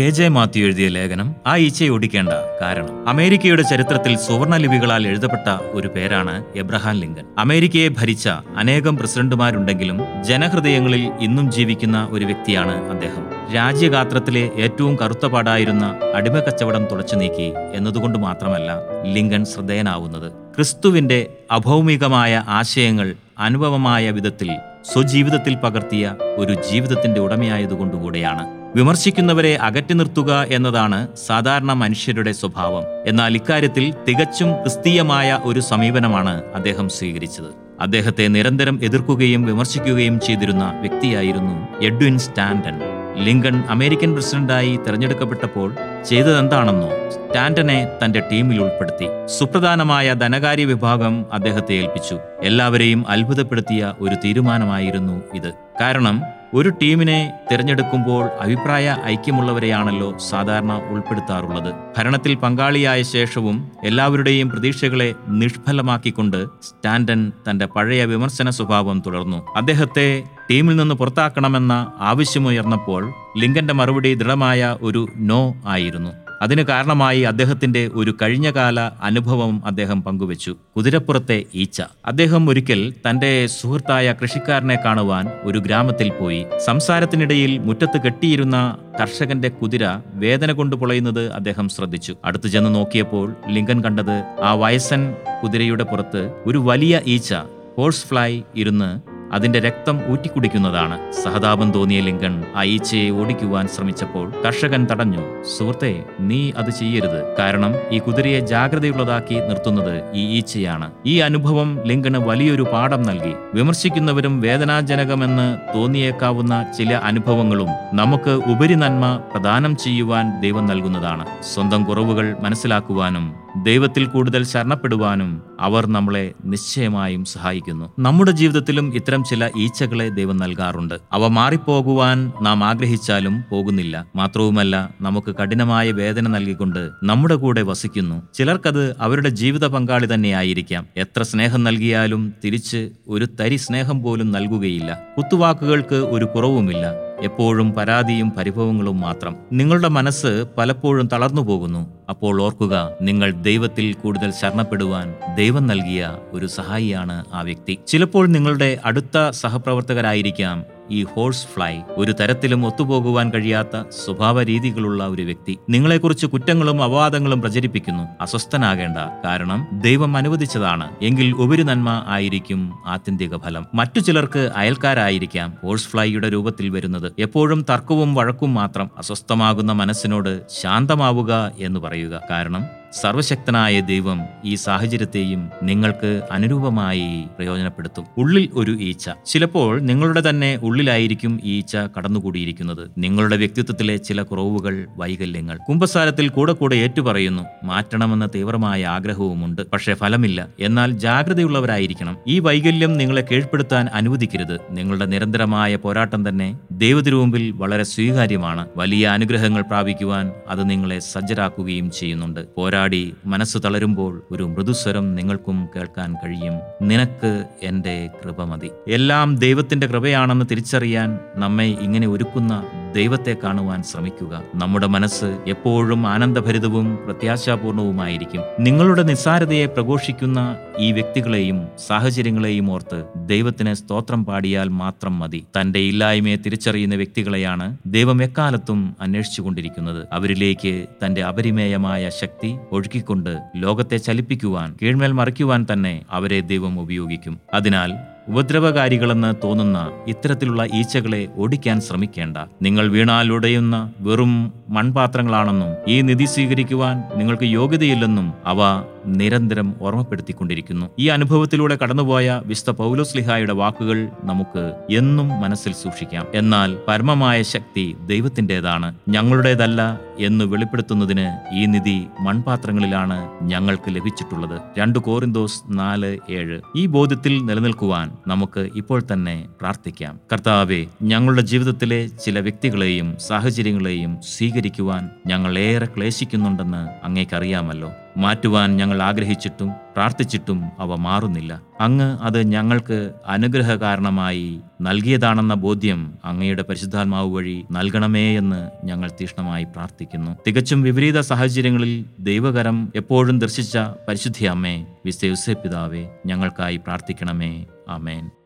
K J Mathew എഴുതിയ ലേഖനം ആ ഈച്ചയെ ഓടിക്കേണ്ട കാരണം അമേരിക്കയുടെ ചരിത്രത്തിൽ സുവർണലിപികളാൽ എഴുതപ്പെട്ട ഒരു പേരാണ് എബ്രഹാം ലിങ്കൻ അമേരിക്കയെ ഭരിച്ച അനേകം പ്രസിഡന്റുമാരുണ്ടെങ്കിലും ജനഹൃദയങ്ങളിൽ ഇന്നും ജീവിക്കുന്ന ഒരു വ്യക്തിയാണ് അദ്ദേഹം രാജ്യഗാത്രത്തിലെ ഏറ്റവും കറുത്ത പാടായിരുന്ന അടിമക്കച്ചവടം തുടച്ചു നീക്കി എന്നതുകൊണ്ട് മാത്രമല്ല ലിങ്കൻ ശ്രദ്ധേയനാവുന്നത് ക്രിസ്തുവിന്റെ അഭൗമികമായ ആശയങ്ങൾ അനുഭവമായ വിധത്തിൽ സ്വജീവിതത്തിൽ പകർത്തിയ ഒരു ജീവിതത്തിന്റെ ഉടമയായതുകൊണ്ടുകൂടെയാണ് വിമർശിക്കുന്നവരെ അകറ്റി നിർത്തുക എന്നതാണ് സാധാരണ മനുഷ്യരുടെ സ്വഭാവം എന്നാൽ ഇക്കാര്യത്തിൽ തികച്ചും ക്രിസ്തീയമായ ഒരു സമീപനമാണ് അദ്ദേഹം സ്വീകരിച്ചത് അദ്ദേഹത്തെ നിരന്തരം എതിർക്കുകയും വിമർശിക്കുകയും ചെയ്തിരുന്ന വ്യക്തിയായിരുന്നു എഡ്വിൻ സ്റ്റാൻഡൻ ലിങ്കൺ അമേരിക്കൻ പ്രസിഡന്റായി തെരഞ്ഞെടുക്കപ്പെട്ടപ്പോൾ ചെയ്തതെന്താണെന്നോ സ്റ്റാൻഡനെ തന്റെ ടീമിൽ ഉൾപ്പെടുത്തി സുപ്രധാനമായ ധനകാര്യ വിഭാഗം അദ്ദേഹത്തെ ഏൽപ്പിച്ചു എല്ലാവരെയും അത്ഭുതപ്പെടുത്തിയ ഒരു തീരുമാനമായിരുന്നു ഇത് കാരണം ഒരു ടീമിനെ തിരഞ്ഞെടുക്കുമ്പോൾ അഭിപ്രായ ഐക്യമുള്ളവരെയാണല്ലോ സാധാരണ ഉൾപ്പെടുത്താറുള്ളത് ഭരണത്തിൽ പങ്കാളിയായ ശേഷവും എല്ലാവരുടെയും പ്രതീക്ഷകളെ നിഷ്ഫലമാക്കിക്കൊണ്ട് സ്റ്റാൻഡൻ തന്റെ പഴയ വിമർശന സ്വഭാവം തുടർന്നു അദ്ദേഹത്തെ ടീമിൽ നിന്ന് പുറത്താക്കണമെന്ന ആവശ്യമുയർന്നപ്പോൾ ലിങ്കന്റെ മറുപടി ദൃഢമായ ഒരു നോ ആയിരുന്നു അതിന് കാരണമായി അദ്ദേഹത്തിന്റെ ഒരു കഴിഞ്ഞകാല അനുഭവം അദ്ദേഹം പങ്കുവച്ചു കുതിരപ്പുറത്തെ ഈച്ച അദ്ദേഹം ഒരിക്കൽ തന്റെ സുഹൃത്തായ കൃഷിക്കാരനെ കാണുവാൻ ഒരു ഗ്രാമത്തിൽ പോയി സംസാരത്തിനിടയിൽ മുറ്റത്ത് കെട്ടിയിരുന്ന കർഷകന്റെ കുതിര വേദന കൊണ്ട് പൊളയുന്നത് അദ്ദേഹം ശ്രദ്ധിച്ചു അടുത്തു ചെന്ന് നോക്കിയപ്പോൾ ലിങ്കൻ കണ്ടത് ആ വയസ്സൻ കുതിരയുടെ പുറത്ത് ഒരു വലിയ ഈച്ച ഹോഴ്സ് ഫ്ലൈ ഇരുന്ന് അതിന്റെ രക്തം ഊറ്റിക്കുടിക്കുന്നതാണ് സഹതാപം തോന്നിയ ലിങ്കൺ ആ ഈച്ചയെ ഓടിക്കുവാൻ ശ്രമിച്ചപ്പോൾ കർഷകൻ തടഞ്ഞു സുഹൃത്തെ നീ അത് ചെയ്യരുത് കാരണം ഈ കുതിരയെ ജാഗ്രതയുള്ളതാക്കി നിർത്തുന്നത് ഈ ഈച്ചയാണ് ഈ അനുഭവം ലിങ്കണ് വലിയൊരു പാഠം നൽകി വിമർശിക്കുന്നവരും വേദനാജനകമെന്ന് തോന്നിയേക്കാവുന്ന ചില അനുഭവങ്ങളും നമുക്ക് ഉപരി നന്മ പ്രദാനം ചെയ്യുവാൻ ദൈവം നൽകുന്നതാണ് സ്വന്തം കുറവുകൾ മനസ്സിലാക്കുവാനും ദൈവത്തിൽ കൂടുതൽ ശരണപ്പെടുവാനും അവർ നമ്മളെ നിശ്ചയമായും സഹായിക്കുന്നു നമ്മുടെ ജീവിതത്തിലും ഇത്തരം ചില ഈച്ചകളെ ദൈവം നൽകാറുണ്ട് അവ മാറിപ്പോകുവാൻ നാം ആഗ്രഹിച്ചാലും പോകുന്നില്ല മാത്രവുമല്ല നമുക്ക് കഠിനമായ വേദന നൽകിക്കൊണ്ട് നമ്മുടെ കൂടെ വസിക്കുന്നു ചിലർക്കത് അവരുടെ ജീവിത പങ്കാളി തന്നെയായിരിക്കാം എത്ര സ്നേഹം നൽകിയാലും തിരിച്ച് ഒരു തരി സ്നേഹം പോലും നൽകുകയില്ല കുത്തുവാക്കുകൾക്ക് ഒരു കുറവുമില്ല എപ്പോഴും പരാതിയും പരിഭവങ്ങളും മാത്രം നിങ്ങളുടെ മനസ്സ് പലപ്പോഴും തളർന്നു പോകുന്നു അപ്പോൾ ഓർക്കുക നിങ്ങൾ ദൈവത്തിൽ കൂടുതൽ ശരണപ്പെടുവാൻ ദൈവം നൽകിയ ഒരു സഹായിയാണ് ആ വ്യക്തി ചിലപ്പോൾ നിങ്ങളുടെ അടുത്ത സഹപ്രവർത്തകരായിരിക്കാം ഈ ഹോഴ്സ് ഫ്ലൈ ഒരു തരത്തിലും ഒത്തുപോകുവാൻ കഴിയാത്ത സ്വഭാവ രീതികളുള്ള ഒരു വ്യക്തി നിങ്ങളെക്കുറിച്ച് കുറ്റങ്ങളും അപവാദങ്ങളും പ്രചരിപ്പിക്കുന്നു അസ്വസ്ഥനാകേണ്ട കാരണം ദൈവം അനുവദിച്ചതാണ് എങ്കിൽ ഉപരി നന്മ ആയിരിക്കും ആത്യന്തിക ഫലം മറ്റു ചിലർക്ക് അയൽക്കാരായിരിക്കാം ഹോഴ്സ് ഫ്ലൈയുടെ രൂപത്തിൽ വരുന്നത് എപ്പോഴും തർക്കവും വഴക്കും മാത്രം അസ്വസ്ഥമാകുന്ന മനസ്സിനോട് ശാന്തമാവുക എന്ന് പറയുക കാരണം സർവശക്തനായ ദൈവം ഈ സാഹചര്യത്തെയും നിങ്ങൾക്ക് അനുരൂപമായി പ്രയോജനപ്പെടുത്തും ഉള്ളിൽ ഒരു ഈച്ച ചിലപ്പോൾ നിങ്ങളുടെ തന്നെ ഉള്ളിലായിരിക്കും ഈ ഈച്ച കടന്നുകൂടിയിരിക്കുന്നത് നിങ്ങളുടെ വ്യക്തിത്വത്തിലെ ചില കുറവുകൾ വൈകല്യങ്ങൾ കുംഭസാരത്തിൽ കൂടെ കൂടെ ഏറ്റുപറയുന്നു മാറ്റണമെന്ന തീവ്രമായ ആഗ്രഹവുമുണ്ട് പക്ഷേ ഫലമില്ല എന്നാൽ ജാഗ്രതയുള്ളവരായിരിക്കണം ഈ വൈകല്യം നിങ്ങളെ കീഴ്പ്പെടുത്താൻ അനുവദിക്കരുത് നിങ്ങളുടെ നിരന്തരമായ പോരാട്ടം തന്നെ ദൈവത്തിനു വളരെ സ്വീകാര്യമാണ് വലിയ അനുഗ്രഹങ്ങൾ പ്രാപിക്കുവാൻ അത് നിങ്ങളെ സജ്ജരാക്കുകയും ചെയ്യുന്നുണ്ട് പോരാ പോരാടി മനസ്സ് തളരുമ്പോൾ ഒരു മൃദുസ്വരം നിങ്ങൾക്കും കേൾക്കാൻ കഴിയും നിനക്ക് എൻ്റെ കൃപ മതി എല്ലാം ദൈവത്തിന്റെ കൃപയാണെന്ന് തിരിച്ചറിയാൻ നമ്മെ ഇങ്ങനെ ഒരുക്കുന്ന ദൈവത്തെ കാണുവാൻ ശ്രമിക്കുക നമ്മുടെ മനസ്സ് എപ്പോഴും ആനന്ദഭരിതവും പ്രത്യാശാപൂർണവുമായിരിക്കും നിങ്ങളുടെ നിസ്സാരതയെ പ്രഘോഷിക്കുന്ന ഈ വ്യക്തികളെയും സാഹചര്യങ്ങളെയും ഓർത്ത് ദൈവത്തിന് സ്തോത്രം പാടിയാൽ മാത്രം മതി തന്റെ ഇല്ലായ്മയെ തിരിച്ചറിയുന്ന വ്യക്തികളെയാണ് ദൈവം എക്കാലത്തും അന്വേഷിച്ചുകൊണ്ടിരിക്കുന്നത് അവരിലേക്ക് തന്റെ അപരിമേയമായ ശക്തി ഒഴുക്കിക്കൊണ്ട് ലോകത്തെ ചലിപ്പിക്കുവാൻ കീഴ്മേൽ മറിക്കുവാൻ തന്നെ അവരെ ദൈവം ഉപയോഗിക്കും അതിനാൽ ഉപദ്രവകാരികളെന്ന് തോന്നുന്ന ഇത്തരത്തിലുള്ള ഈച്ചകളെ ഓടിക്കാൻ ശ്രമിക്കേണ്ട നിങ്ങൾ വീണാൽ ഉടയുന്ന വെറും മൺപാത്രങ്ങളാണെന്നും ഈ നിധി സ്വീകരിക്കുവാൻ നിങ്ങൾക്ക് യോഗ്യതയില്ലെന്നും അവ നിരന്തരം ഓർമ്മപ്പെടുത്തിക്കൊണ്ടിരിക്കുന്നു ഈ അനുഭവത്തിലൂടെ കടന്നുപോയ വിശുദ്ധ പൗലോസ്ലിഹായുടെ വാക്കുകൾ നമുക്ക് എന്നും മനസ്സിൽ സൂക്ഷിക്കാം എന്നാൽ പരമമായ ശക്തി ദൈവത്തിൻ്റെതാണ് ഞങ്ങളുടേതല്ല എന്ന് വെളിപ്പെടുത്തുന്നതിന് ഈ നിധി മൺപാത്രങ്ങളിലാണ് ഞങ്ങൾക്ക് ലഭിച്ചിട്ടുള്ളത് രണ്ട് കോറിന്തോസ് നാല് ഏഴ് ഈ ബോധ്യത്തിൽ നിലനിൽക്കുവാൻ നമുക്ക് ഇപ്പോൾ തന്നെ പ്രാർത്ഥിക്കാം കർത്താവെ ഞങ്ങളുടെ ജീവിതത്തിലെ ചില വ്യക്തികളെയും സാഹചര്യങ്ങളെയും സ്വീകരിക്കുവാൻ ഞങ്ങൾ ഏറെ ക്ലേശിക്കുന്നുണ്ടെന്ന് അങ്ങേക്കറിയാമല്ലോ മാറ്റുവാൻ ഞങ്ങൾ ആഗ്രഹിച്ചിട്ടും പ്രാർത്ഥിച്ചിട്ടും അവ മാറുന്നില്ല അങ്ങ് അത് ഞങ്ങൾക്ക് അനുഗ്രഹ കാരണമായി നൽകിയതാണെന്ന ബോധ്യം അങ്ങയുടെ പരിശുദ്ധാത്മാവ് വഴി നൽകണമേ എന്ന് ഞങ്ങൾ തീഷ്ണമായി പ്രാർത്ഥിക്കുന്നു തികച്ചും വിപരീത സാഹചര്യങ്ങളിൽ ദൈവകരം എപ്പോഴും ദർശിച്ച പരിശുദ്ധി അമ്മേ വിസ്തയുസെ പിതാവേ ഞങ്ങൾക്കായി പ്രാർത്ഥിക്കണമേ ആമേൻ